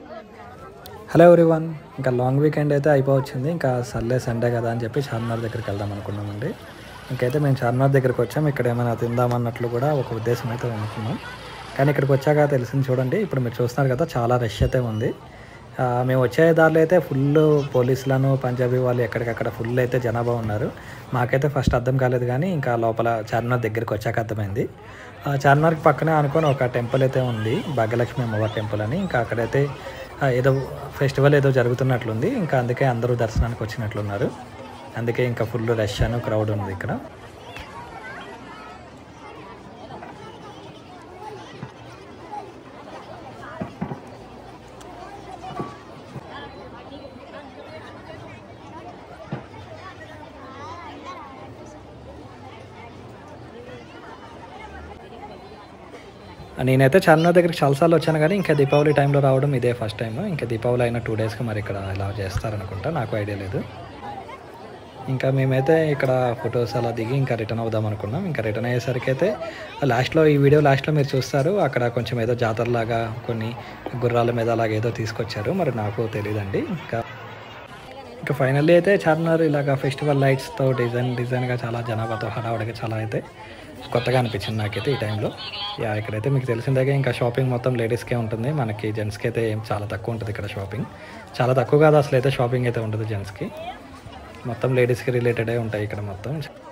hello everyone ఇంకా long weekend అయితే అయిపోవచ్చింది ఇంకా సర్లే సండే కదా అని చెప్పి చార్మినార్ దగ్గరికి వెళ్దాం అనుకున్నామండి ఇంకైతే మేము చార్మినార్ దగ్గరికి వచ్చాం ఇక్కడ ఏమైనా తిందామన్నట్లు కూడా ఒక ఉద్దేశం అయితే అనుకున్నాం కానీ ఇక్కడికి వచ్చాక తెలిసింది చూడండి ఇప్పుడు మీరు చూస్తున్నారు కదా చాలా రష్ అయితే ఉంది ఆ, మేము వచ్చే దారిలో అయితే ఫుల్ పోలీసులను పంజాబీ వాళ్ళు ఎక్కడికక్కడ ఫుల్ అయితే జనాభా ఉన్నారు మాకైతే ఫస్ట్ అర్థం కాలేదు కానీ ఇంకా లోపల చార్మినార్ దగ్గరికి వచ్చాక అర్థమైంది ఆ చార్మినార్కి పక్కనే అనుకొని ఒక టెంపుల్ అయితే ఉంది భాగ్యలక్ష్మి అమ్మవారి టెంపుల్ అని ఇంకా అక్కడైతే ఆ, ఏదో ఫెస్టివల్ ఏదో జరుగుతున్నట్లుంది ఇంకా అందుకే అందరూ దర్శనానికి వచ్చినట్లున్నారు అందుకే ఇంకా ఫుల్ రష్ అని క్రౌడ్ ఉంది ఇక్కడ నేనైతే చార్మినార్ దగ్గరికి చాలాసార్లు వచ్చాను కానీ ఇంకా దీపావళి టైంలో రావడం ఇదే ఫస్ట్ టైం ఇంకా దీపావళి అయిన టూ డేస్కి మరి ఇక్కడ ఇలా చేస్తారనుకుంటా నాకు ఐడియా లేదు ఇంకా మేమైతే ఇక్కడ ఫొటోస్ అలా దిగి ఇంకా రిటర్న్ అవుదాం అనుకున్నాం ఇంకా రిటర్న్ అయ్యేసరికి అయితే లాస్ట్లో ఈ వీడియో లాస్ట్లో మీరు చూస్తారు అక్కడ కొంచెం ఏదో జాతరలాగా కొన్ని గుర్రాల మీద అలాగ ఏదో తీసుకొచ్చారు మరి నాకు తెలియదండి ఇంకా ఇంకా ఫైనల్లీ అయితే చార్మినార్ ఇలాగ ఫెస్టివల్ లైట్స్తో డిజైన్ డిజైన్గా చాలా జనాభాతో హడావుడిగా చాలా అయితే కొత్తగా అనిపించింది నాకైతే ఈ టైంలో యా ఇక్కడైతే మీకు తెలిసిందే ఇంకా షాపింగ్ మొత్తం లేడీస్కే ఉంటుంది మనకి జెంట్స్కి అయితే ఏం చాలా తక్కువ ఉంటుంది ఇక్కడ షాపింగ్ చాలా తక్కువ కాదు అసలు అయితే షాపింగ్ అయితే ఉంటుంది జెంట్స్కి మొత్తం లేడీస్కి రిలేటెడే ఉంటాయి ఇక్కడ మొత్తం